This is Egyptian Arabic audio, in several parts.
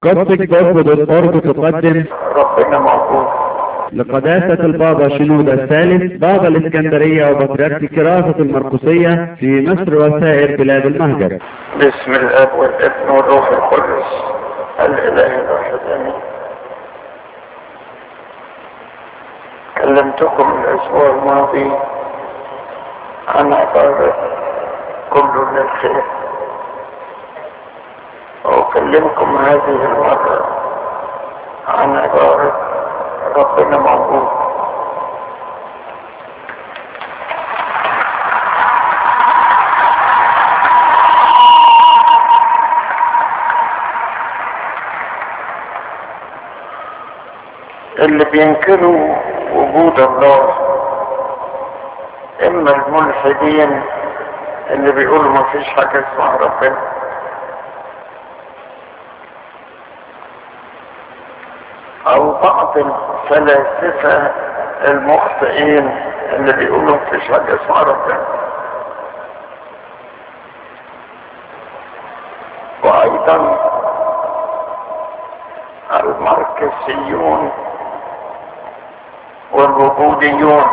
قصة برضه بالقرب تقدم ربنا موجود لقداسة البابا شنودة الثالث بابا الإسكندرية وبطريرك كراسة المرقسية في مصر وسائر بلاد المهجر باسم الاب والابن والروح القدس الاله الواحد امين كلمتكم الاسبوع الماضي عن عبارة كل للخير واكلمكم هذه المرة عن عبارة ربنا موجود اللي بينكروا وجود الله اما الملحدين اللي بيقولوا ما فيش حاجة اسمها ربنا او بعض الفلاسفة المخطئين اللي بيقولوا ما فيش حاجة اسمها ربنا وايضا الماركسيون والوجوديون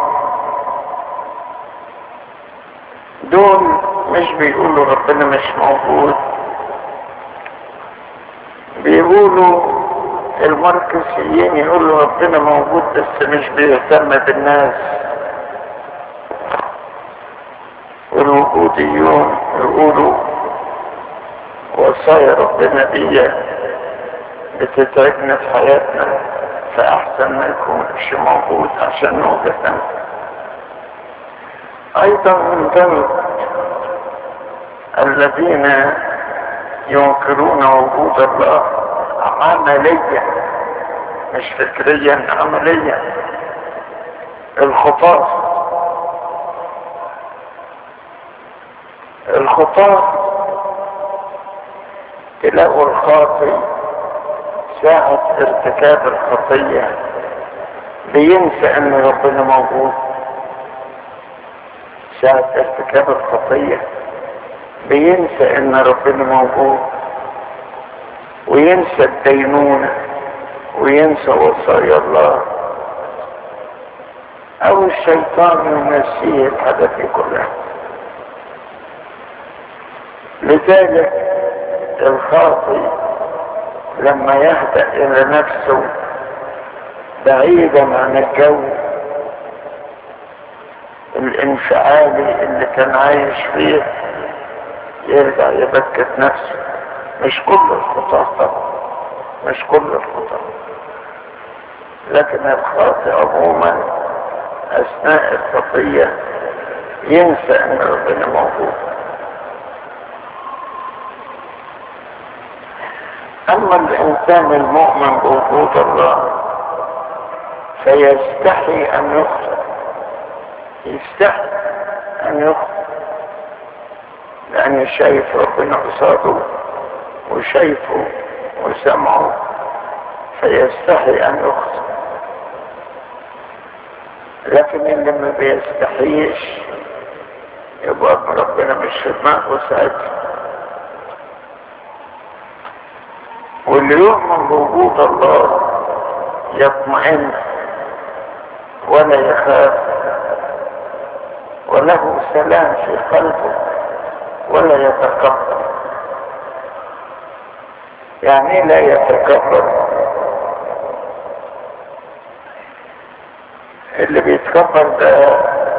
دول مش بيقولوا ربنا مش موجود بيقولوا الماركسيين يقولوا ربنا موجود بس مش بيهتم بالناس والوجوديون يقولوا وصايا ربنا دي بتتعبنا في حياتنا فأحسن ما يكونش موجود عشان نوجد أيضا من ضمن الذين ينكرون وجود الله عمليا مش فكريا عمليا الخطاة الخطاة تلاقوا الخاطئ ساعة ارتكاب الخطية بينسى ان ربنا موجود ساعة ارتكاب الخطية بينسى ان ربنا موجود وينسى الدينونة وينسى وصايا الله او الشيطان ينسيه الحاجات دي كلها لذلك الخاطئ لما يهدأ الى نفسه بعيدا عن الجو الانفعالي اللي كان عايش فيه يرجع يبكت نفسه مش كل الخطاة طبعا مش كل الخطاة لكن الخاطئ عموما اثناء الخطية ينسى ان ربنا موجود اما الانسان المؤمن بوجود الله فيستحي ان يخطئ يستحي ان يخطئ لان شايف ربنا قصاده وشايفه وسمعه فيستحي ان يخطئ لكن اللي ما بيستحيش يبقى ربنا مش في دماغه ساعتها واللي يؤمن بوجود الله يطمئن ولا يخاف وله سلام في قلبه ولا يتكبر يعني لا يتكبر اللي بيتكبر ده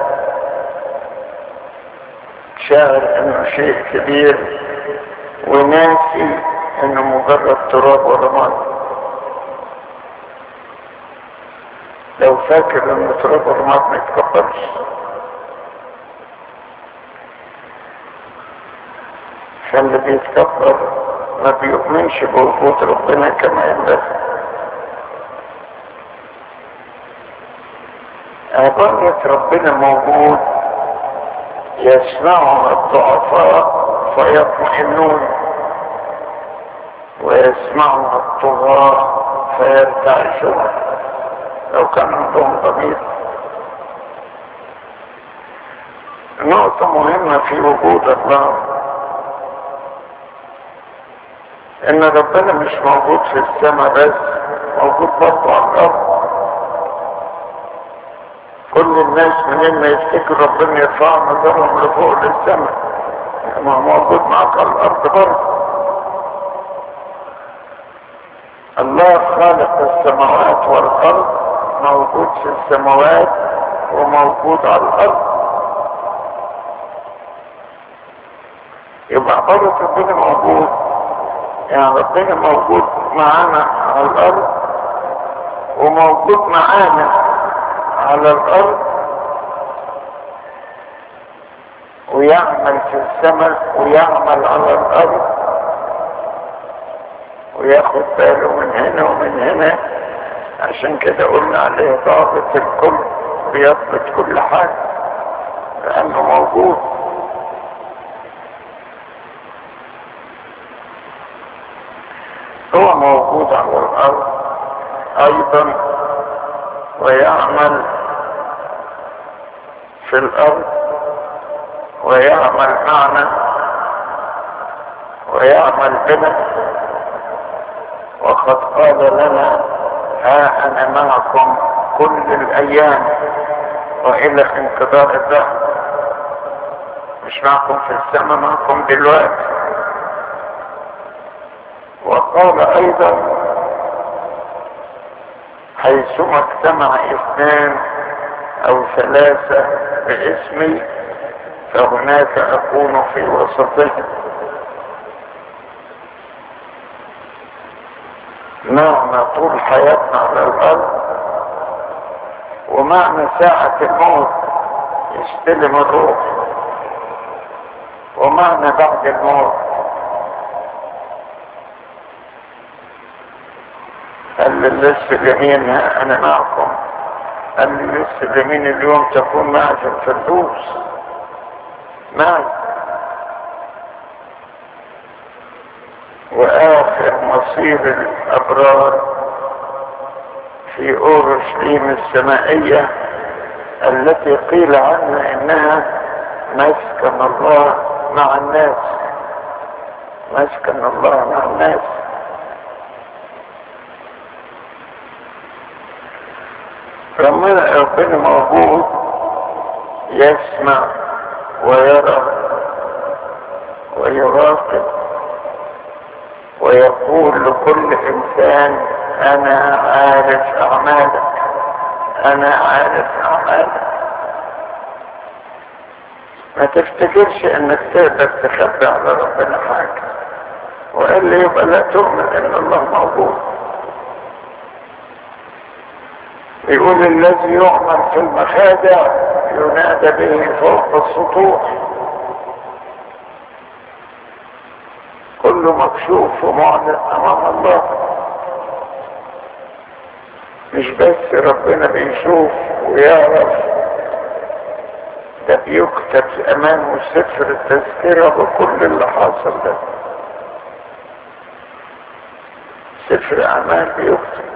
شاعر انه شيء كبير وناسي انه مجرد تراب ورماد لو فاكر ان تراب ورماد ما يتكبرش فاللي بيتكبر ما بيؤمنش بوجود ربنا كما ينبغي عبارة ربنا موجود يسمعها الضعفاء فيطمئنون ويسمعها الطغاة فيرتعشون لو كان عندهم ضمير نقطة مهمة في وجود الله ان ربنا مش موجود في السماء بس موجود برضه على الارض كل الناس منين ما يفتكر ربنا يرفع نظرهم لفوق للسماء ما هو موجود معك على الارض برضه الله خالق السماوات والارض موجود في السماوات وموجود على الارض يبقى عبارة ربنا موجود يعني ربنا موجود معانا على الارض وموجود معانا على الارض ويعمل في السماء ويعمل على الارض وياخد باله من هنا ومن هنا عشان كده قلنا عليه ضابط الكل بيضبط كل حاجة لأنه موجود هو موجود على الأرض أيضا ويعمل في الأرض ويعمل معنا ويعمل بنا وقد قال لنا ها انا معكم كل الايام والى انقضاء الدهر مش معكم في السماء معكم دلوقتي وقال ايضا حيثما اجتمع اثنان او ثلاثة باسمي فهناك اكون في وسطهم معنى طول حياتنا على الارض ومعنى ساعة الموت يستلم الروح ومعنى بعد الموت قال لي لسه اليمين انا معكم قال لي لسه اليمين اليوم تكون معي في الفردوس معي واخر مصير الابرار في اورشليم السمائية التي قيل عنها انها مسكن الله مع الناس مسكن الله مع الناس ربنا ربنا موجود يسمع ويرى ويراقب ويقول لكل انسان انا عارف اعمالك انا عارف اعمالك ما تفتكرش انك تقدر تخبي على ربنا حاجة والا يبقى لا تؤمن ان الله موجود يقول الذي يعمل في المخادع ينادى به فوق السطوح كله مكشوف ومعلن امام الله مش بس ربنا بيشوف ويعرف ده بيكتب امامه سفر التذكرة بكل اللي حصل ده سفر اعمال بيكتب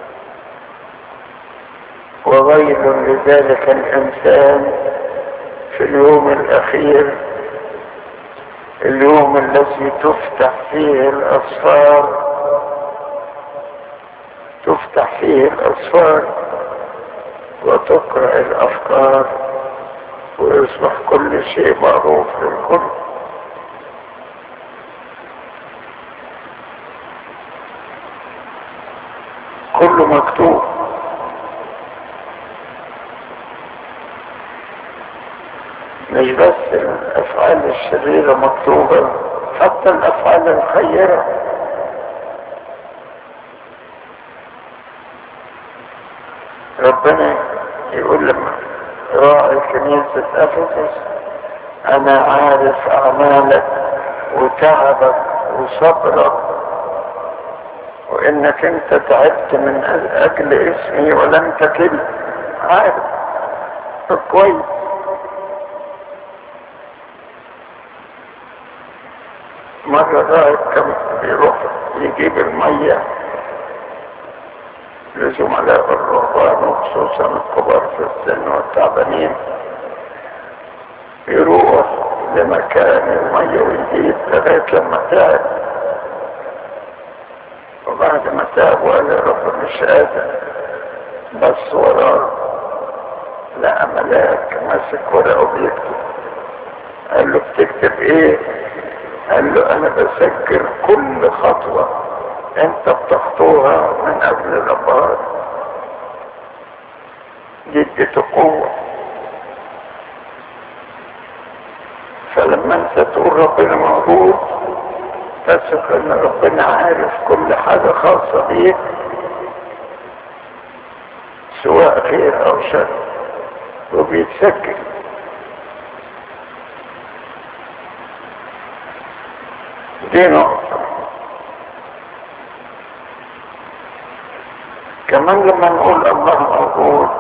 وويل لذلك الانسان في اليوم الاخير اليوم الذي تفتح فيه الاسفار تفتح فيه الاسفار وتقرا الافكار ويصبح كل شيء معروف للكل كله مكتوب مش بس الافعال الشريرة مكتوبة حتى الافعال الخيرة ربنا يقول لما راعي كنيسة افسس انا عارف اعمالك وتعبك وصبرك وانك انت تعبت من اجل اسمي ولم تكل عارف كويس مرة راعي كان بيروح يجيب المية لزملاء الرهبان وخصوصا الكبار في السن والتعبانين يروح لمكان المية ويجيب لغاية لما تعب وبعد ما تاب وقال يا رب مش قادر بس وراه لقى ملاك ماسك ورقه وبيكتب قال له بتكتب ايه قال له انا بسجل كل خطوة انت بتخطوها من قبل الابهار جدة قوة فلما انت تقول ربنا موجود تثق ان ربنا عارف كل حاجة خاصة بيك سواء خير او شر وبيتسجل دي نقطة كمان لما نقول الله موجود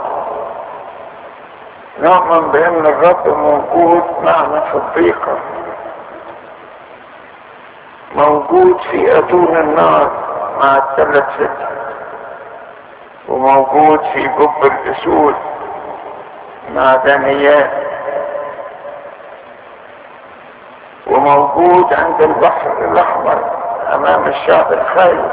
نؤمن بأن الرب موجود معنا في الضيقة موجود في أتون النار مع الثلاث فتن وموجود في جب الأسود مع دانيال وموجود عند البحر الأحمر أمام الشعب الخايف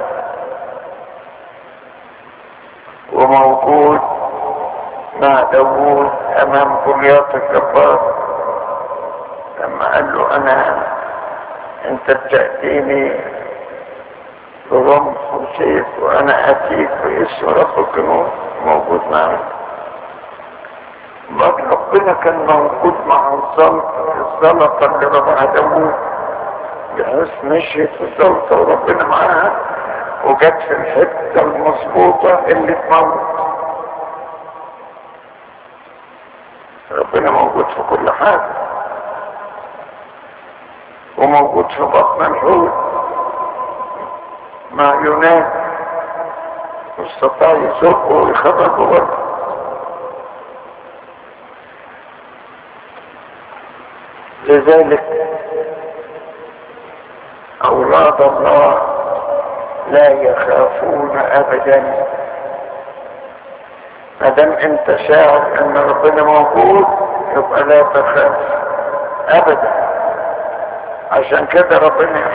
وموجود مع داوود أمام جولياط الجبار لما قال له أنا أنت بتأتيني برمح وسيف وأنا أتيك باسم رب الجنود موجود معي بل ربنا كان موجود مع الزلطة الزلطة اللي ربها داوود بحيث مشيت الزلطة وربنا معاها وجت في الحتة المظبوطة اللي تموت ربنا موجود في كل حاجة وموجود في بطن الحوت مع يونان واستطاع يسوقه ويخرجه برضه لذلك أولاد الله لا يخافون أبدا ما دام انت شاعر ان ربنا موجود يبقى لا تخاف ابدا عشان كده ربنا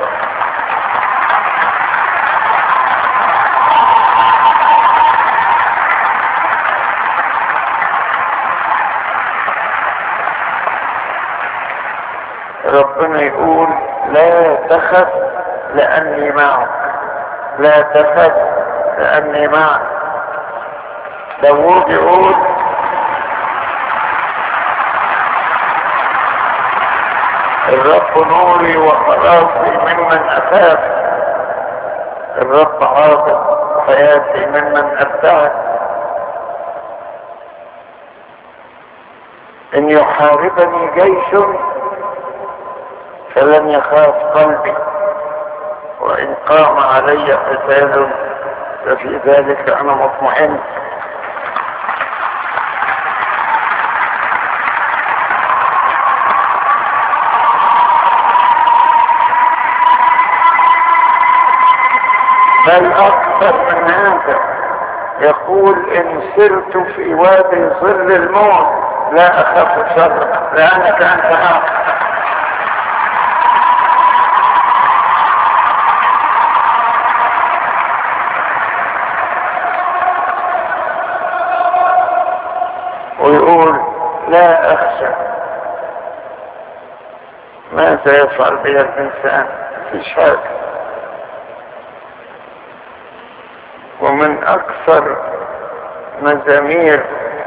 ربنا يقول لا تخف لاني معك لا تخف لاني معك داوود يقول الرب نوري وخلاصي ممن أخاف الرب عاطف حياتي ممن أبتعد إن يحاربني جيش فلن يخاف قلبي وإن قام علي قتال ففي ذلك أنا مطمئن بل اكثر من هذا يقول ان سرت في وادي ظل الموت لا اخاف شر لانك انت معك ويقول لا اخشى ماذا يفعل بي الانسان في حاجه ومن اكثر مزامير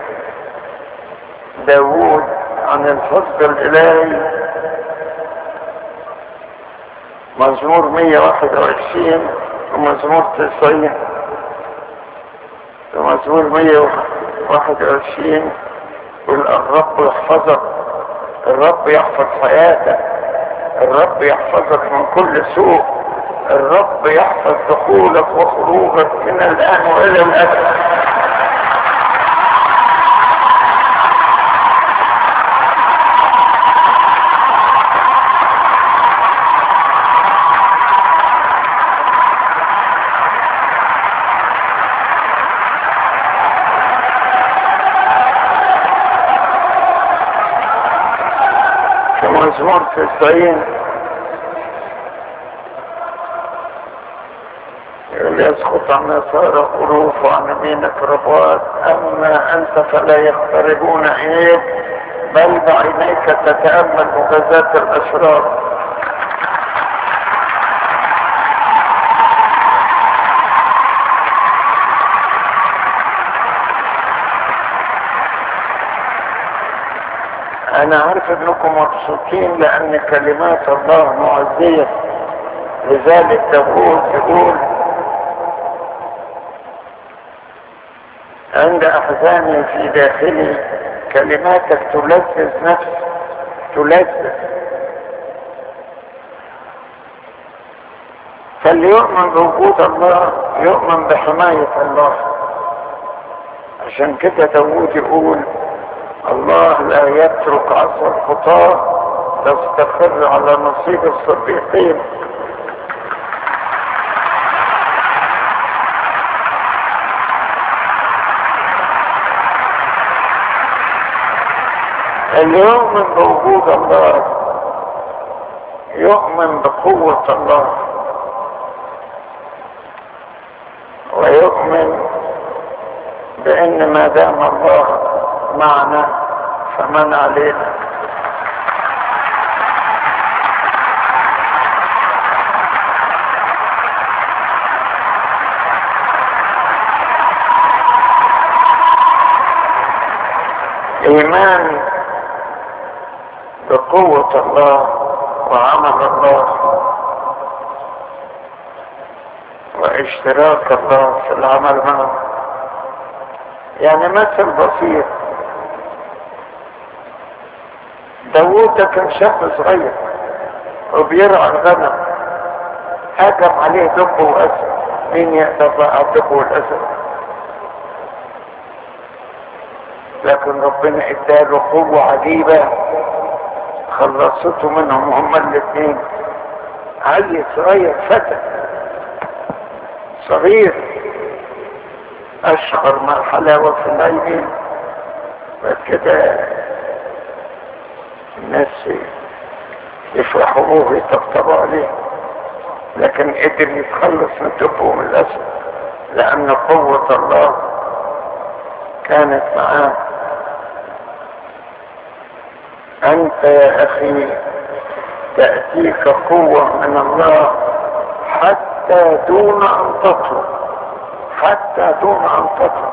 داوود عن الفضل الالهي مزمور 121 ومزمور 90 ومزمور 121 يقول الرب يحفظك الرب يحفظ حياتك الرب يحفظك من كل سوء الرب يحفظ دخولك وخروجك من الآن وإلى الأبد في مزمور تسعين يقول يسقط عن يسار ألوف وعن يمينك ربوات أما أنت فلا يقتربون إليك بل بعينيك تتأمل مجازات الأشرار أنا عارف أنكم مبسوطين لأن كلمات الله معزية لذلك داوود يقول عند أحزاني في داخلي كلماتك تلذذ نفسي تلذذ فاللي يؤمن بوجود الله يؤمن بحماية الله عشان كده داوود يقول الله لا يترك عصا الخطاة تستقر على نصيب الصديقين اللي يؤمن بوجود الله يؤمن بقوة الله ويؤمن بأن ما دام الله معنا فمن علينا إيمان بقوة الله وعمل الله واشتراك الله في العمل معه يعني مثل بسيط داوود ده كان شاب صغير وبيرعى الغنم هجم عليه دب واسد مين يقدر بقى الدب والاسد لكن ربنا اداله قوة عجيبة خلصته منهم هما الاثنين عيل صغير فتى صغير اشعر ما الحلاوة في العينين بعد كده الناس يفرحوا به ويطبطبوا عليه لكن قدر يتخلص من دبه من الاسد لان قوة الله كانت معاه انت يا اخي تأتيك قوة من الله حتى دون ان تطلب حتى دون ان تطلب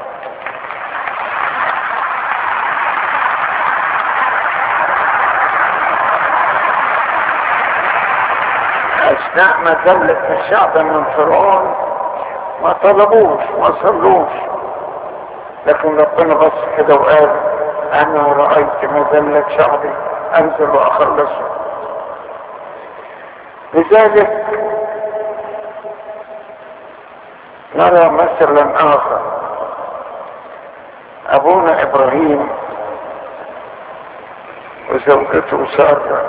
اثناء ما ذلت الشعب من فرعون ما طلبوش ما صلوش لكن ربنا بص كده وقال انا رأيت مذلة شعبي انزل واخلصه لذلك نرى مثلا اخر ابونا ابراهيم وزوجته ساره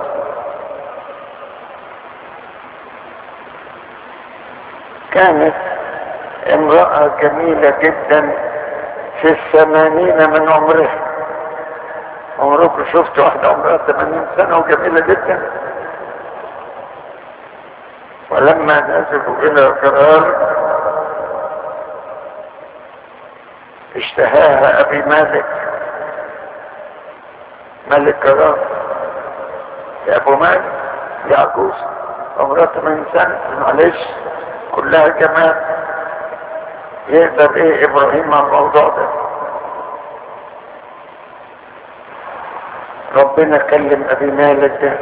كانت امرأة جميلة جدا في الثمانين من عمرها عمركم شفت واحدة عمرها 80 سنة وجميلة جدا ولما نزلوا إلى قرار اشتهاها أبي مالك ملك قرار يا أبو مالك يا عجوز عمرها 80 سنة معلش كلها جمال يقدر ايه ابراهيم على الموضوع ده ربنا كلم ابي مالك ده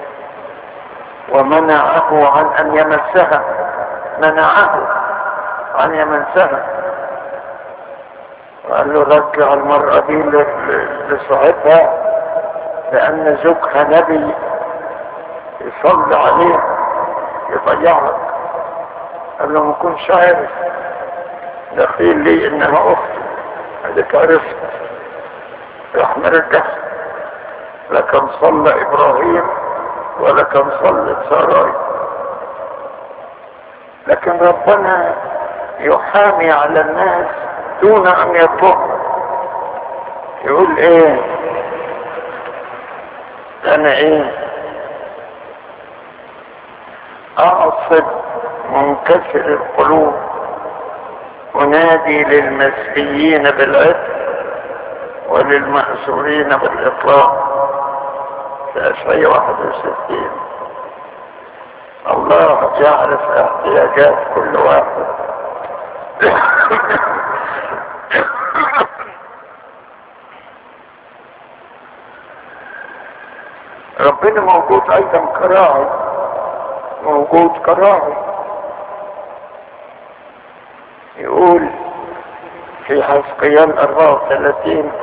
ومنعه عن ان يمسها منعه عن يمسها وقال له رجع المرأة دي لصاحبها لأن زوجها نبي يصلي عليه يضيعك قال له ما كنتش عارف دخيل لي انها اختي هذيك عرفت راح مرجع لا كان صلى ابراهيم ولا كان صلى سراي لكن ربنا يحامي على الناس دون ان يطلق يقول ايه انا ايه اعصب منكسر القلوب أنادي للمسيحيين بالعتق وللمأسورين بالإطلاق في أشعية 61 الله يعرف احتياجات كل واحد ربنا موجود ايضا كراعي موجود كراعي يقول في حزقيال 34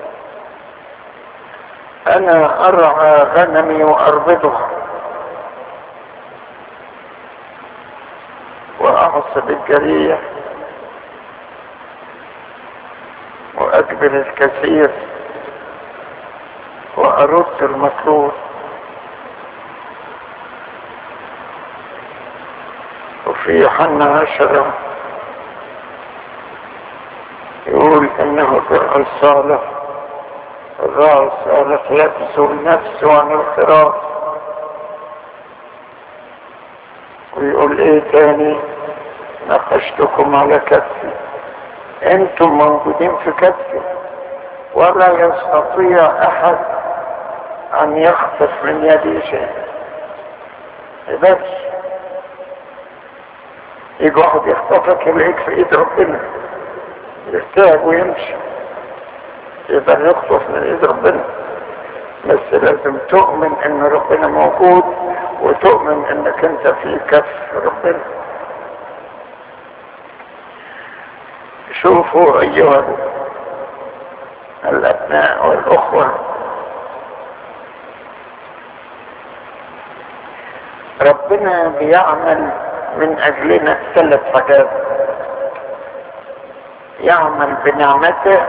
انا ارعى غنمي واربطها واعصب الجريح واجبر الكثير وارد المطلوب وفي يوحنا عشرة يقول انه الراعي الصالح الراعي الصالح يبذل نفسه عن الخراف ويقول ايه تاني نقشتكم على كتفي انتم موجودين في كتفي ولا يستطيع احد ان يخطف من يدي شيء بس يجي واحد يخطفك يلاقيك في ايد ربنا يرتاح ويمشي يقدر يخطف من ايد ربنا بس لازم تؤمن ان ربنا موجود وتؤمن انك انت في كف ربنا شوفوا ايها الابناء والاخوه ربنا بيعمل من اجلنا ثلاث حاجات يعمل بنعمته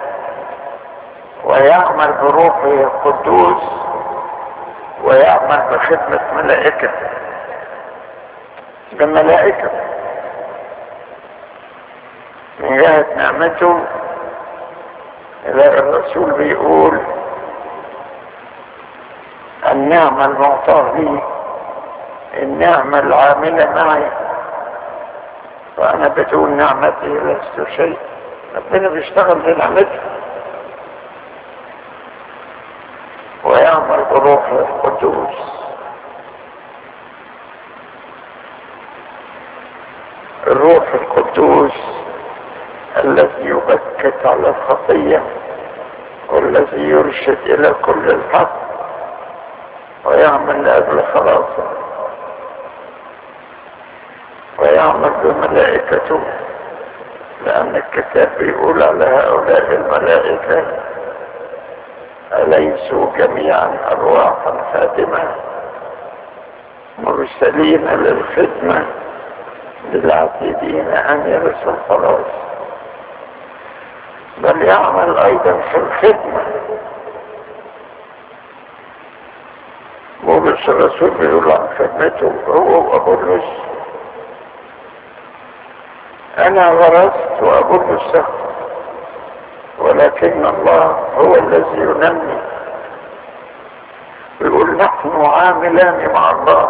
ويعمل بروحه القدوس ويعمل بخدمة ملائكته بملائكة من جهة نعمته إذا الرسول بيقول النعمة المعطاة لي النعمة العاملة معي وأنا بدون نعمتي لست شيء ربنا بيشتغل بنعمته ويعمل بروحه القدوس الروح القدوس الذي يبكت على الخطية والذي يرشد إلى كل الحق ويعمل لأجل خلاصه ويعمل بملائكته لأن الكتاب بيقول على هؤلاء الملائكة أليسوا جميعا أرواحا خادمة مرسلين للخدمة للعتيدين أن يرسوا الخلاص بل يعمل أيضا في الخدمة بولس الرسول بيقول عن خدمته هو وأبولس أنا غرست وأبولس سخط ولكن الله هو الذي ينمي يقول نحن عاملان مع الله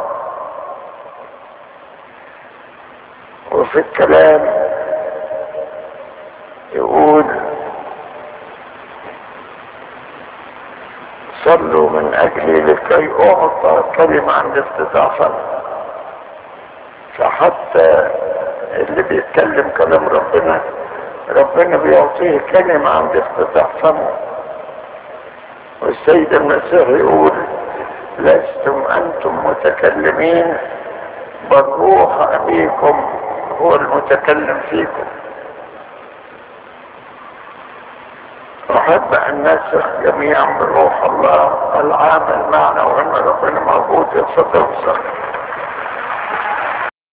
وفي الكلام يقول صلوا من اجلي لكي اعطى كلمة عند افتتاح فم فحتى اللي بيتكلم كلام ربنا ربنا بيعطيه كلمة عند افتتاح فمه والسيد المسيح يقول لستم انتم متكلمين بل روح ابيكم هو المتكلم فيكم احب ان نسخ جميعا بروح الله العامل معنا وان ربنا موجود يتفضل صلى